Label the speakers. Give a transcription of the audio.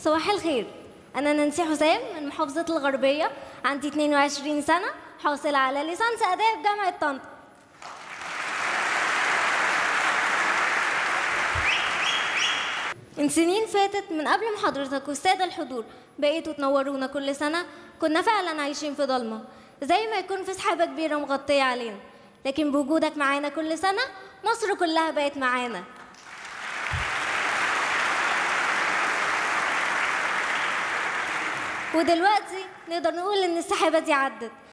Speaker 1: صباح الخير أنا نانسي حسام من محافظة الغربية عندي 22 سنة حاصلة على ليسانس آداب جامعة طنطا من سنين فاتت من قبل ما حضرتك والسادة الحضور بقيتوا تنورونا كل سنة كنا فعلا عايشين في ضلمة زي ما يكون في سحابة كبيرة مغطية علينا لكن بوجودك معانا كل سنة مصر كلها بقت معانا ودلوقتي نقدر نقول ان السحابة دي عدت